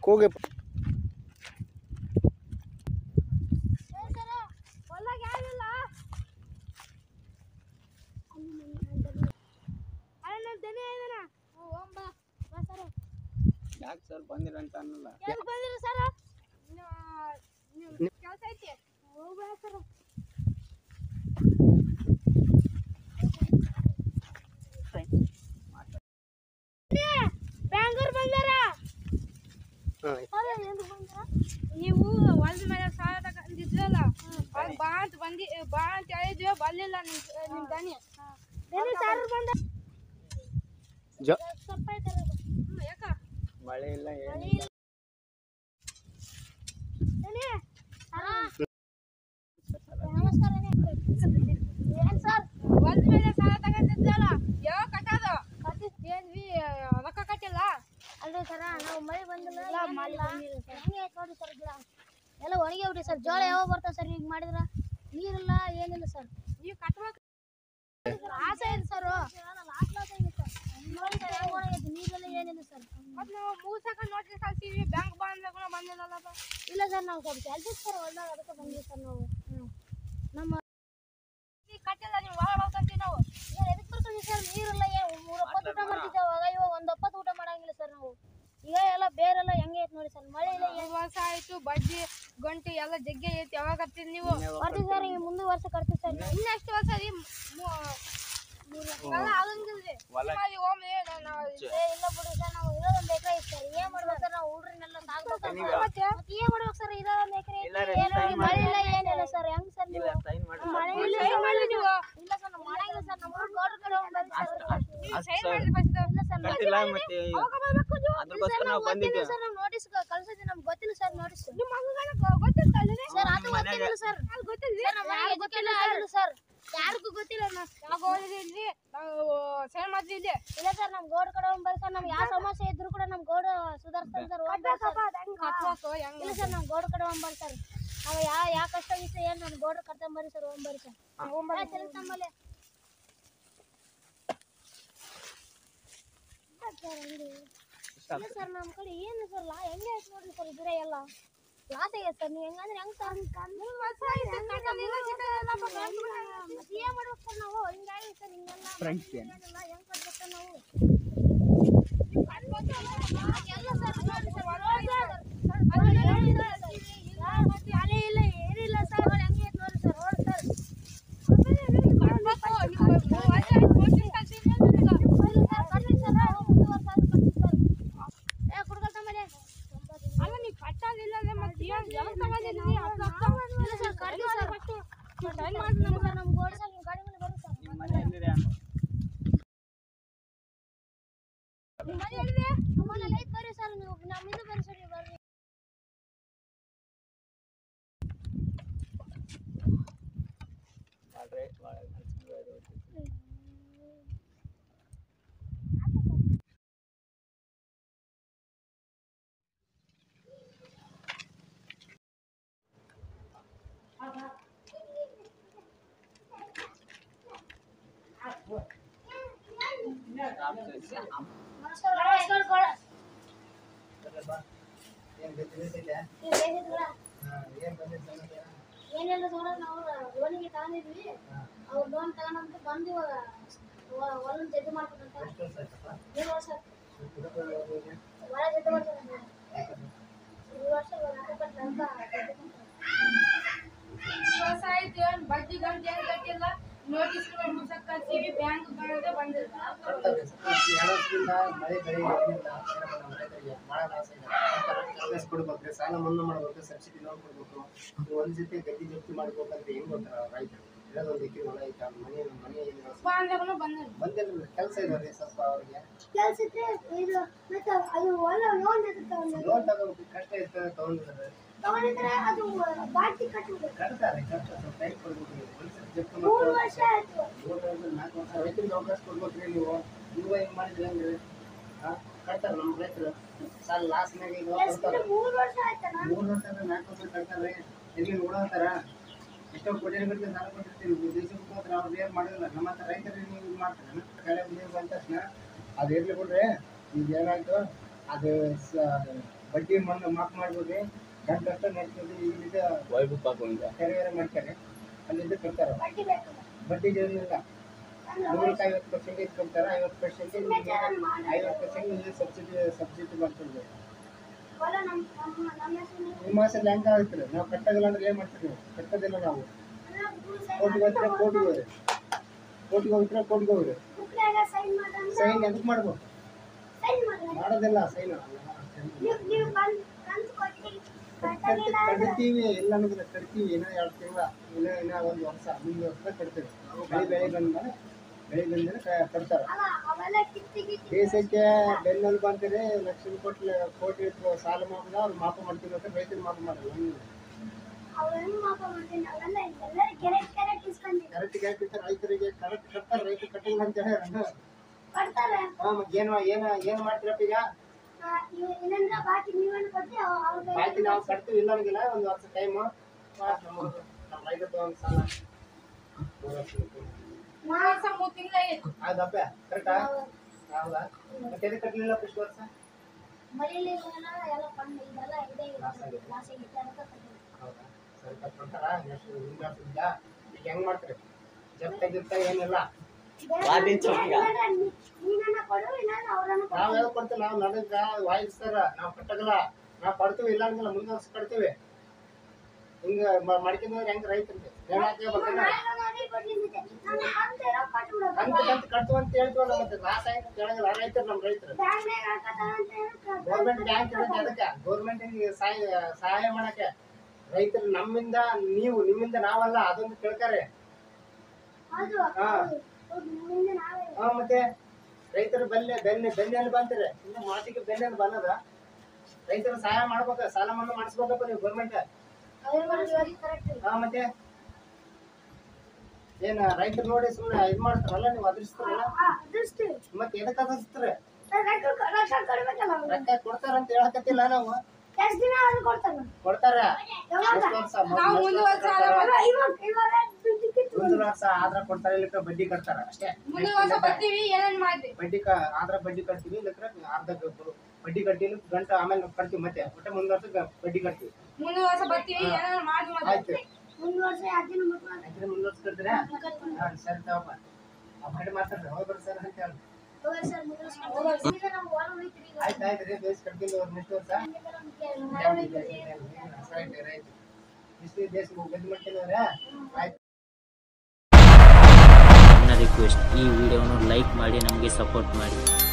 ಕೂಗಿ ಹೊಲ್ದಾಗ ಯಾರಿಲ್ಲ ಅಣ್ಣ ದನಿ ಇದನ ಹೋಗ್ ಬಾ ಬಾ ಸರ ಯಾಕೆ ಸರ್ ಬಂದಿರಂತ ಅನ್ನಲ್ಲ ಎಲ್ಲಿ ಬಂದಿರಿ ಸರ ನಿಮ್ಮ ಕೆಲಸ ಐತಿ ಹೋಗ್ ಬಾ ಸರ ಬ್ಯಾಂಗ್ಳೂರ್ ಬಂದಾರ ನೀವು ಹೊಲದ ಮೇಲೆ ಸಾಲ ತಗೊಂಡಿದ್ರಲ್ಲ ಅವಾಗ ಬಾ ಅಂತ ಬಂದಿ ಬಾ ಅಂತ ಹೇಳಿದ್ವಿ ಬರ್ಲಿಲ್ಲ ನಿಮ್ ನಿಮ್ ದನಿ ದನಿ ಸರ್ ಬಂದ ಜ ಹ್ಮ್, ಯಾಕ ಮಳೆ ಇಲ್ಲ ಏನಿಲ್ಲ ದನಿ ನಮಸ್ಕಾರ ಏನ್ ಸರ್ ಹೊಲದ ಮೇಲೆ ಸಾಲ ತಗೊಂಡಿದ್ರಲ್ಲ ಯಾವ ಕಟ್ಟೋದು ಏನ್ವಿ ರೊಕ್ಕ ಕಟ್ಟಿಲ್ಲ ಅಲ್ರಿ ಸರ ನಾವು ಮಳೆ ಬಂದಿಲ್ಲ ಮಳೆ ಬಂದಿಲ್ಲ ಸರ್ ಹೆಂಗೆ ಆಯ್ತು ನೋಡಿ ಸರ್ ಗಿಡ ಎಲ್ಲ ಒಣಗಿ ಬಿಟ್ರಿ ಸರ್ ಜೋಳ ಯಾವಾಗ ಬರ್ತಾವ ಸರ್ ಈಗ ಮಾಡಿದ್ರ ನೀರಿಲ್ಲ ಏನಿಲ್ಲ ಸರ್ ನೀವು ಕಟ್ಬೇಕು ಆಸೆ ಇದೆ ಸರ್ ನೋಡಿ ಸರ್ ಹೆಂಗ್ ಒಣಗೈತಿ ನೀರಿಲ್ಲ ಏನಿಲ್ಲ ಸರ್ ಮತ್ತೆ ನಾವು ಮೂರು ಸೆಕೆಂಡ್ ನೋಟಿಸ್ ಕಳ್ಸಿವಿ ಬ್ಯಾಂಕ್ ಬಂದಾಗ ಬಂದಿಲ್ಲಲ್ಲ ಇಲ್ಲ ಸರ್ ನಾವು ಸ್ವಲ್ಪ ಕೆಲಸ ಸರ್ ಹೊಲ್ದಾಗ ಅದಕ್ಕೆ ಬಂದ್ವಿ ಸರ್ ನಾವು ನಮ್ಮ ಈಗ ಕಟ್ಟಿಲ್ಲ ನೀವು ಒಳ ಹೋಗ್ತೀವಿ ನಾವು ಈಗ ಎದಕ್ಕೆ ಬರ್ತೀವಿ ಸರ್ ನೀರಿಲ್ಲ ಏನು ಮೂರು ಒಪ್ಪತ್ತು ಊಟ ಮಾಡ್ತಿದ್ದೇವೆ ಅವಾಗ ಇವಾಗ ಒಂದು ಒಪ್ಪತ್ತು ಊಟ ಮಾಡಂಗಿಲ್ಲ ಸರ್ ನಾವು ಈಗ ಎಲ್ಲ ಬೇರೆಲ್ಲ ಹೆಂಗೆ ಐತೆ ನೋಡಿ ಸರ್ ಮಳೆ ಇಲ್ಲ ಮೂರು ವರ್ಷ ಆಯ್ತು ಬಡ್ಡಿ ಗಂಟು ಎಲ್ಲ ಜಗ್ಗೆ ಐತಿ ಯಾವಾಗ ಕಟ್ತೀರಿ ನೀವು ಬರ್ತೀವಿ ಸರ್ ಈ ಮುಂದೆ ವರ್ಷ ಕಟ್ತೀವಿ ಸರ್ ನಾವು ಇನ್ನೆಷ್ಟು ವರ್ಷ ರೀ ಎಲ್ಲ ಆಗಂಗಿಲ್ರಿ ಹೊಲ ಮಾಡಿ ಒಮ್ಮೆ ನಾವು ಏ, ಇಲ್ಲ ಬಿಡಿ ಸರ್ ನಾವು ಇರೋದೊಂದು ಎಕರೆ ಐತೆ ಸರ್ ಏನ್ ಮಾಡ್ಬೇಕು ಸರ್ ನಾವು ಹುಡ್ರನ್ನೆಲ್ಲ ಸಾಕ್ಬೇಕು ನೀವು- ಮತ್ತೆ ಮತ್ತೆ ಏನ್ ಮಾಡ್ಬೇಕು ಸರ್ ಇರೋದೊಂದು ಎಕರೆ ಇಲ್ಲ ಐತೆ ರೀ, ಏನು sign ಮಳೆ ಮಾಡಿ. ಇಲ್ಲ ಏನಿಲ್ಲ ಸರ್ ಹೆಂಗ್ ಸರ್ ನೀವು ಇಲ್ಲ ಸೈನ್ ಮಾಡಿ ಮಳೆ ಇಲ್ಲ sign ಮಾಡಿ ನೀವು. ಇಲ್ಲ ಸರ್ ನಾವು ಮಾಡಂಗಿಲ್ಲ ಸರ್ ನಮ್ಮ ಗೌಡ್ರ ಕಡೆ ಹೋಗಿ ಬರ್ತೀವಿ ಸರ್ ನೀವು ಅಷ್ಟ್ ಸೈನ್ ಸರ್. ಮಾಡಿ ಫಸ್ಟ್ ಇಲ್ಲ ಸರ್ ಕಟ್ಟಿಲ್ಲ ಮತ್ತೆ ಅವಾಗ ಬರ್ಬೇಕು ನೀವು ಅದ್ರಗೋಸ್ಕರ ನಾವು ಗೊತ್ತಿಲ್ಲ ಬಂದಿದ್ದೇವೆ ಸರ್ ನಾವು ನೋಟಿಸ್ ಕಳ್ಸಿದ್ವಿ ನಮ್ಗೆ ಗೊತ್ತಿಲ್ಲ ಸರ್ ನೋಟಿಸ್ ನಿಮ್ಮ ಮಗನ ಗೊತ್ತಿರ್ತಲ್ಲ ಸರ್ ಅದು ಮನೆಗೆ- ಗೊತ್ತಿಲ್ಲ ಸರ್ ಅಲ್ಲಿ ಗೊತ್ತಿಲ್ರಿ ಸರ್ ನಮ್ಮ ಮನೆಗೆ ಗೊತ್ತಿಲ್ಲ ಆಗಿಲ್ಲ ಸರ್ ಯಾರಿಗೂ ಗೊತ್ತಿಲ್ಲ ನಾ ಯಾವಾಗ ಹೋಗಿದ್ರಿ ಇಲ್ಲಿ ನಾವು ಸೈನ್ ಮಾಡಿದ್ವಿ ಇಲ್ಲಿ ಇಲ್ಲ ಸರ್ ನಮ್ಮ ಗೌಡ ಕಡೆ ಹೋಗಿ ಬರ್ರಿ ಸರ್ ನಮ್ಗೆ ಯಾವ ಸಮಸ್ಯೆ ಇದ್ರು ಕೂಡ ನಮ್ಮ ಗೌಡ ಸುಧಾರಿಸ್ತಾರೆ ಸರ್ ಹೋಗಿ ಬರ್ರಿ ಸರ್ ಕಟ್ಬೇಕು ಹೆಂಗ್ ಇಲ್ಲ ಸರ್ ನಮ್ಮ ಗೌಡ ಕಡೆ ಹೋಗ್ಬಾರ್ದು ಸರ್ ನಾವು ಯಾ ಯಾ ಕಷ್ಟ ಇಷ್ಟ ಏನು ನಮ್ಮ ಗೌಡ್ರ ಕರ್ಕೊಂಬರ್ರಿ ಸರ್ ಹೋಗ್ಬರ್ರಿ ಸರ್ ಆಯ್ತು ರೀ ತಮ್ಮಲ್ಲಿ ಇಲ್ಲ ಸರ್ ನಮ್ಮ ಕಡೆ ಏನು ಸರ್ ಲಾ ಹೆಂಗೆ ಆಯ್ತು ನೋಡ್ರಿ ಸರ್ ಇದ್ರೆ ಎಲ್ಲ ಲಾಸ್ ಆಗೈತೆ ಸರ್ ನೀವು ಹೆಂಗಂದ್ರೆ ಹೆಂಗೆ ಸರ್ ಮೂರು ವರ್ಷ ಆಯ್ತು ಕಟ್ಟೋದಿಲ್ಲ, ಗಿಟ್ಟೋದಿಲ್ಲ, ಮತ್ತೆ ಹೆಂಗ್ ಮಾಡೋದು? ಮತ್ತೆ ಏನು ಮಾಡ್ಬೇಕು ಸರ್ ನಾವು ಹಿಂಗಾಗಿ ಸರ್ ಹಿಂಗೆಲ್ಲ Front ಏನ್? ಏನಿಲ್ಲ ಹೆಂಗೆ ಕಟ್ಬೇಕು ಸರ್ ನಾವು ಎಲ್ಲ ಸರ್ ನೋಡಿ ಸರ್, ಮಳೆ ಇಲ್ಲ ಏನಿಲ್ಲ ಸರ್ ನೋಡಿ ಹೆಂಗೆ ಐತೆ ನೋಡಿ ಸರ್ ನೋಡಿ ಸರ್ ಕಟ್ಬೇಕು, ನೀವು ಮೂರು ವರ್ಷ ಆಯ್ತು ನೋಟಿಸ್ ಕಳ್ಸಿದ್ರಿ ಅಂತ ನಿಮ್ಗೆ. ಸರ್ ಕಟ್ಟಿ ಸರ್ ನಾವು ಮುಂದೆ ವರ್ಷ ಆದ್ರೂ ಕಟ್ಟಿ ಸರ್ ಏ ಕುಡ್ಕೊಳ್ತ ಮೇಲೆ ಅಲ್ಲ ನೀವು ಕಟ್ಟೋದಿಲ್ಲ ಅಂದ್ರೆ ಮತ್ತೆ ಏನ್ ಯಾವಾಗ ತಗೊಂಡಿದ್ರಿ? ಹತ್ತು ಲಕ್ಷ? ಇಲ್ಲ ಸರ್ ಕಟ್ಟಿ ಸರ್ ಫಸ್ಟು ನೀವು sign ನಮ್ಮ ಮಾಡಿ ನಮ್ಗೆ. ನಮ್ಮ ಗೋಡ್ ಸರ್ ನಿಮ್ಮ ಗಾಡಿ ಮೇಲೆ ಬರುತ್ತೆ ಸರ್ ನಿಮ್ಮ ಮನೆ ಎಲ್ಲಿದೆ ನಿಮ್ಮ ಮನೆ ಎಲ್ಲಿದೆ? ನಮ್ಮನೆ ಲೈಟ್ ಬರ್ರಿ ಸರ್ ನೀವು ನಮ್ಮ ಇದು ಬರ್ರಿ ಸರ್ ನೀವು ಬರ್ರಿ ಮಾಡ್ರಿ ಒಳಗೆ ನಡ್ಸ್ಕೊಂಡು ಹೋಗ್ರಿ. ನಮಸ್ಕಾರ ನಮಸ್ಕಾರ ಗೋಡ ನೀವು ಹೇಗಿದ್ದೀರಾ ಏನಿಲ್ಲ ಸರ್ ನಾವು ಲೋನಿಗೆ ತಗೊಂಡಿದ್ವಿ ಅವ್ರು ಲೋನ್ ತಗೊಂಡು ಬಂದು ಇವಾಗ ಹೊಲ ಜಡ್ಡು ಮಾಡ್ಬೇಕಂತ ಮೂರು ವರ್ಷ ಹೊಲ ಜಡ್ಡು ಮಾಡ್ಬೇಕಂತ ಮೂರು ವರ್ಷ ಇವಾಗ ರೊಕ್ಕ ಕಟ್ಟಿ ಅಂತ ಜಡ್ಡು ಮಾಡ್ತಾರೆ. ವರ್ಷ ಆಯ್ತು ಏನ್ ಬಡ್ಡಿ ಗಂಟೆ ಏನ್ ಕಟ್ಟಿಲ್ಲ ನೋಟಿಸ್ ಮುಗಿಸಕ್ ಕಳ್ಸೀವಿ ಬ್ಯಾಂಕ್ ಬಂದ್ರೆ ಬಂದಿಲ್ಲ ಮಳೆ ಬೆಳೆ ಏನಿಲ್ಲ ನಮ್ಮ ರೈತರಿಗೆ ಭಾಳ ಲಾಸ್ ಇದೆ ಅವಕಾಶ ಕೊಡ್ಬೇಕು ಸಾಲ ಮನ್ನಾ ಮಾಡ್ಬೇಕು ಸಬ್ಸಿಡಿ ಲೋನ್ ಕೊಡ್ಬೇಕು ನೀವು ಒಂದ್ ಜೊತೆ ಗದ್ದೆ ಜಪ್ತಿ ಮಾಡ್ಬೇಕಂತ ಹೆಂಗ್ ಗೊತ್ತಾರ ರೈತರು ಇರೋದೊಂದು ಎಕರೆ ಹೊಲ ಐತೆ ಅವ್ರ ಮನೆ ಮನೆ ಏನಿಲ್ಲ ಬಂದಾಗನು ಬಂದಿಲ್ಲ ಬಂದಿಲ್ಲ ಕೆಲಸ ಇದಾವೆ ಸ್ವಲ್ಪ ಅವ್ರಿಗೆ ಕೆಲ್ಸ ಇದ್ರೆ ಇದು ಮತ್ತೆ ಅದು ಹೊಲ ಲೋನ್ ಲೋನ್ ತಗೋಬೇಕು ಕಷ್ಟ ಇರ್ತದೆ ತಗೊಂಡಿದ್ದಾರೆ ತಗೊಂಡಿದ್ರೆ ಅದು ಬಾಕಿ ಕಟ್ಟಬೇಕು ಕಟ್ತಾರೆ ಕಟ್ತಾರೆ ಸ್ವಲ್ಪ ಟೈಮ್ ಕೊಡ್ಬೇಕು ಒಂದ್ಸರಿ ಜಪ್ತಿ ಮೂರು ಮಾಡ್ತಾರೆ ವರ್ಷ ಆಯ್ತು ಮೂರು ವರ್ಷ ನಾಲ್ಕು ವರ್ಷ ರೈತರಿಗೆ ಅವಕಾಶ ಕೊಡ್ಬೇಕ್ರಿ ನೀವು ನೀವು ಹೆಂಗ್ ಮಾಡಿದ್ರಿ ಹಂಗೆ ಹಾಂ ಕಟ್ತಾರೆ ನಮ್ಮ ರೈತರು ಸಾಲ ಲಾಸ್ನಾಗ ಈಗ ಕೊಡ್ತಾರೆ ಎಷ್ಟು ಮೂರು ವರ್ಷ ಆಯ್ತಣ್ಣ ಮೂರು ವರ್ಷ ಅಂದ್ರೆ ನಾಲ್ಕು ವರ್ಷ ಕಟ್ತಾರೆ ಎಲ್ಲಿ ನೋಡತ್ತಾರ ಎಷ್ಟೋ ಕೋಟಿ ಗಟ್ಟಲೆ ಸಾಲ ಕೊಟ್ಟಿರ್ತೀವಿ ದೇಶಕ್ಕೆ ಹೋದ್ರೆ ಅವ್ರು ಏನು ಮಾಡೋದಿಲ್ಲ ನಮ್ಮ ಹತ್ರ ರೈತರಿಗೆ ನೀವು ಇದು ಮಾಡ್ತಾರೆ ಕಳೆ ನೀರು ಬಂದ ತಕ್ಷಣ ಅದು ಇರ್ಲಿ ಬಿಡ್ರಿ ಈಗ ಏನಾಯ್ತು ಅದು ಸ ಬಡ್ಡಿ ಮಣ್ಣು ಮಾಫ್ ಮಾಡ್ಬಿಡ್ರಿ ಗಂಟು ಅಷ್ಟ ನಡ್ತದೆ ಇಲ್ಲಿಂದ ವೈಭವ್ ಪಾಪ ಹಿಂಗ ತೆರೆಯರ ಮಾಡ್ತಾರೆ ಅಲ್ಲಿಂದ ಕೊಡ್ತಾರೆ ಬಡ್ಡಿ ಬೇಕು ಬಡ್ಡಿ ಏನಿಲ್ಲ ನೂರಕ್ಕೆ ಐವತ್ತು ಪರ್ಸೆಂಟೇಜ್ ಕೊಡ್ತಾರೆ ಐವತ್ತು ಪರ್ಸೆಂಟೇಜ್ ಐವತ್ತು ಪರ್ಸೆಂಟ್ ನಿಮಗೆ ಸಬ್ಸಿಡಿ ಸಬ್ಸಿಡಿ ಮಾಡ್ತಿರ್ಬೇಕು ಹೊಲ ನಮ್ಮ ನಮ್ಮ ನಮ್ಮ ಹೆಸರು ನಿಮ್ಮ ಹೆಸರು ಹೆಂಗೆ ಆಗುತ್ತೆ ನಾವು ಕಟ್ಟಾಗಲ್ಲ ಅಂದ್ರೆ ಏನು ಮಾಡ್ತೀವಿ ನೀವು ಕಟ್ಟೋದಿಲ್ಲ ನಾವು ಕೋಟಿಗೆ ಹೋಗ್ತಾರೆ ಕೋಟಿಗೆ ಹೋಗ್ರಿ ಕೋಟಿಗೆ ಹೋಗ್ತಾರೆ ಕೋಟಿಗೆ ಹೋಗ್ರಿ ಬುಕ್ನಾಗ ಸೈನ್ ಮಾಡ್ರಂದ್ರೆ ಸೈನ್ ಎದಕ್ಕೆ ಮಾಡ್ಬೇಕು ಸೈನ್ ಮಾಡ್ರಿ ಮಾಡೋದಿಲ್ಲ ಸೈನ್ ನೀವು ನೀವು ಬಂದು ಕಂತು ಕೊಟ್ಟು ಕಟ್ಟಲಿಲ್ಲ ಅಂದ್ರೆ ಕಟ್ತೀವಿ ಇಲ್ಲ ಅನ್ನೋದಿಲ್ಲ ಕಟ್ತೀವಿ ಏನೋ ಎರಡು ತಿಂಗಳ ಇನ್ನೂ ಇನ್ನೂ ಒಂದು ವರ್ಷ ಮುಂದೆ ವರ್ಷ ಕಟ್ತೀವಿ ಬೆಳೆ ಬೆಳೆ ಬಂದ್ಮೇಲೆ ಬೆಳೆ ಬಂದ್ಮೇಲೆ ಕ- ಕಟ್ತಾರೆ ಅಲ್ಲ ಅವೆಲ್ಲ ಕಿತ್ತಿ ಕಿತ್ತಿ ದೇಶಕ್ಕೆ ಬೆನ್ನಲ್ಲಿ ಬಂದರೆ ಲಕ್ಷ ಕೋಟಿ ಕೋಟಿ ಸಾಲ ಮಾಡಿದ ಅವ್ರು ಮಾಪ ಮಾಡ್ತೀವಿ ಅಂತ ರೈತರು ಮಾಪ ಮಾಡಲ್ಲ ಅವ್ರು ಹೆಂಗ್ ಮಾಪ ಮಾಡ್ತೀನಿ ಅವೆಲ್ಲ ಎಲ್ಲರೂ ಕೆರೆಟ್ ಕೆರೆಟ್ ಇಸ್ಕೊಂಡಿದ್ರು ಕರೆಕ್ಟ್ ಹಾಕಿರ್ತಾರೆ ರೈತರಿಗೆ ಕರೆಕ್ಟ್ ಕಟ್ತಾರೆ ರೈತರು ಕಟ್ಟಿಲ್ಲ ಅಂತ ಹೇಳಿ ಕೊಡ್ತಾರೆ ಹಾಂ ಏನು ಏನು ಏನು ಮಾಡ್ತೀರಪ್ಪ ಈಗ ಆ, ಇವ್- ಇನ್ನೊಂದ್ರ ಬಾಕಿ ನೀವೇನು ಕೊಟ್ಟು ಅವ್- ಅವ್ರ ಕೈಗೆ ಬಾಕಿ ನಾವು ಕಟ್ತೀವಿ ಇಲ್ಲ ಅನ್ನೋಂಗಿಲ್ಲ ಒಂದು ವರ್ಷ ಟೈಮು ನಮ್ಮ ರೈತರದ್ದು ಒಂದು ಸಾಲ ಮೂರು ವರ್ಷ ಬೇಕು. ಮೂರ್ ವರ್ಷ ಮೂರ್ ತಿಂಗಳಾಗಿತ್ತು ಹೌದಪ್ಪ ಕರೆಕ್ಟಾ ಹೌದಾ ಮತ್ತೆ ಎದಕ್ಕೆ ಕಟ್ಟಲಿಲ್ಲ ಇಷ್ಟು ವರ್ಷ ಮಳಿಲಿಲ್ಲ ಎಲ್ಲ ಕಣ್ಣು ಇದೆಲ್ಲ ಇದೆ ಲಾಸ್ ಆಗೈತೆ ಅದಕ್ಕೆ ಕಟ್ಟಿಲ್ಲ. ಹೌದಾ ಸರಿ ಕಟ್ಕೊಡ್ತಾರ ಎಷ್ಟು ಹಿಂಗೆ ವರ್ಷದಿಂದ ಈಗ ಹೆಂಗ್ ಮಾಡ್ತೀರಿ ಜಪ್ತ ಗಿಪ್ತ ಏನಿಲ್ಲ ವಾದಿನ್ ಚೌಕಿಗ. ಇಲ್ಲಾಂದ್ರೆ ನೀ- ನೀನನ್ನ ಕೊಡು ಇಲ್ಲಾಂದ್ರೆ ಅವ್ರನ್ನ ಕೊಡು. ನಾವ್ ಯಾವಾಗ ಕೊಡ್ತೀವಿ ನಾವು ನಡಗ ವಾಯಿಸ್ತಾರ ನಾವು ಕಟ್ಟಗಲ್ಲ ನಾವು ಕೊಡ್ತೀವಿ ಇಲ್ಲ ಅಂದಿಲ್ಲ ಮುಂದೆ ವರ್ಷ ಕಟ್ತೀವಿ ಹಿಂಗ ಮಾಡ್ಕೊಂಡ್ರೆ ಹೆಂಗ್ ರೈತರಿಗೆ ಹೇಳಕ್ಕೆ ಇವಾಗ ಬರ್ತಾನೆ ನಾಳೆ ನೋಡಿ ಕೊಡ್ಲಿಕ್ಕೆ ನಾನು ಕಂತು ಏನೋ ಕೊಟ್ಬಿಡೋದು. ಕಂತು ಕಂತು ಕಟ್ತು ಅಂತ ಹೇಳ್ತೀವಲ್ಲ ಮತ್ತೆ ಲಾಸ್ ಆಯ್ತು ಕೇಳಂಗಿಲ್ಲ ರೈತರು ನಮ್ಮ ರೈತರು ಬ್ಯಾಂಕ್ನಾಗ ಹಾಕತಾರ ಅಂತ ಹೇಳಿ ಕ- ಗೌರ್ಮೆಂಟ್ ಬ್ಯಾಂಕ್ ಇರೋದು ಅದಕ್ಕೆ ಗೌರ್ಮೆಂಟ್ ಸಹಾಯ ಸಹಾಯ ಮಾಡಕ್ಕೆ ರೈತರು ನಮ್ಮಿಂದ ನೀವು ನಿಮ್ಮಿಂದ ನಾವಲ್ಲ ಅದೊಂದು ತಿಳ್ತಾರೆ ಹೌದು ಹಾ. ಹೌದು. ಹೌದು, ನಿಮ್ಮಿಂದ ನಾವೇ ಹಾ ಮತ್ತೆ ರೈತರು ಬೆನ್ನೆ ಬೆನ್ನೆ ಬೆನ್ನೆಲ್ಲಿ ಬಂತಾರೆ ಇನ್ನು ಮಾತಿಗೆ ಬೆನ್ನೆಲ್ಲಿ ಬನ್ನದ ರೈತರು ಸಹಾಯ ಮಾಡ್ಬೇಕ ಸಾಲ ಮನ್ನಾ ಮಾಡಿಸ್ಬೇಕಪ್ಪ ನೀವು ಗೌರ್ಮೆಂಟ್ ಅವ್ರು ಮಾಡಿರೋದು correct ಇಲ್ಲ. ಹಾ ಮತ್ತೆ ಏನ ರೈತರು ನೋಡಿ ಸುಮ್ಮನೆ ಇದು ಮಾಡ್ತಾರಲ್ಲ ನೀವು ಅದೃಷ್ಟರಲ್ಲ ಆ, ಅದೃಷ್ಟಿ. ಮತ್ತೆ ಎದಕ್ಕೆ ಅದೃಷ್ಟರೆ ರೊಕ್ಕ ಕೊ- ರೊಕ್ಕ ಕೊಡ್ಬೇಕಲ್ಲ ಅವ್ರು. ರೊಕ್ಕ ಕೊಡ್ತಾರಂತ ಹೇಳಕತ್ತಿಲ್ಲ ನಾವು ಎಷ್ಟ್ ದಿನ ಆದ್ರೂ ಕೊಡ್ತಾರ ಕೊಡ್ತಾರ ಯಾವಾಗ? ಎಷ್ಟು ವರ್ಷ ನಾವು ಮುಂದೆ ವರ್ಷ ಸಾಲ ಅಲ್ಲ, ಇವಾಗ ಇವಾಗ ದುಡ್ಡು ಕಿತ್ತು ಒಂದು ವರ್ಷ ಆದ್ರ ಕೊಡ್ತಾರ ಇಲ್ಲಕ್ಕ ಬಡ್ಡಿ ಕಟ್ತಾರ ಅಷ್ಟೇ ಮುಂದಿನ ವರ್ಷ ಬರ್ತೀವಿ ಏನೇನ್ ಮಾಡ್ತೀವಿ ಬಡ್ಡಿ ಕ ಆದ್ರ ಬಡ್ಡಿ ಕಟ್ತೀವಿ ಇಲ್ಲಕ್ರ ಅರ್ಧ ಗ- ಬಡ್ಡಿ ಕಟ್ಟಿಲ್ಲ ಗಂಟ ಆಮೇಲೆ ಕಟ್ತೀವಿ ಮತ್ತೆ ಮತ್ತೆ ಮುಂದ್ ವರ್ಷ ಗ- ಬಡ್ಡಿ ಕಟ್ತೀವಿ ಮುಂದಿನ ವರ್ಷ ಬರ್ತೀವಿ ಏನೇನ್ ಮಾಡಿ ಆಯ್ತು ಮುಂದ್ ವರ್ಷ ಯಾಕೆ ಮುಟ್ಕೊಂಡು ಯಾಕಂದ್ರೆ ಮುಂದ್ ವರ್ಷ ಕಟ್ತೀರಾ ಹಾ ಸರಿ ತಗೋಪ್ಪ ಆ ಬಡ್ಡಿ ಮಾತಾಡ್ರಿ ಹೋಗಿ ಬರ್ರಿ ಸರ್ ಅಂತ ಹೇಳಿ ಹೋಗ್ರಿ ಸರ್ ಮುಂದ್ ವರ್ಷ ಮಾಡ್ತೀವಿ. ಈಗ ನಾವು ಹೊಲ ಉಳಿತೀವಿ ಈಗ. ಆಯ್ತು ಆಯ್ತು ರೀ ಬೇಸ್ ಕಟ್ಕೊಂಡು ಅವ್ರು ನೆಕ್ಸ್ಟ್ ವರ್ಷ ಹಂಗೆಲ್ಲ ನಮ್ಗೆ ಹೊಲ ಉಳಿತೀವಿ. ರೈಟ್ ರೈಟ್ ಇಷ್ಟು ದೇಶ ಗದ್ದು ಮಾಡ್ಕೊಂಡವ್ರೆ ಆಯ್ತು ನನ್ನ ರಿಕ್ವೆಸ್ಟ್ ಈ ವಿಡಿಯೋವನ್ನು ಲೈಕ್ ಮಾಡಿ ನಮಗೆ ಸಪೋರ್ಟ್ ಮಾಡಿ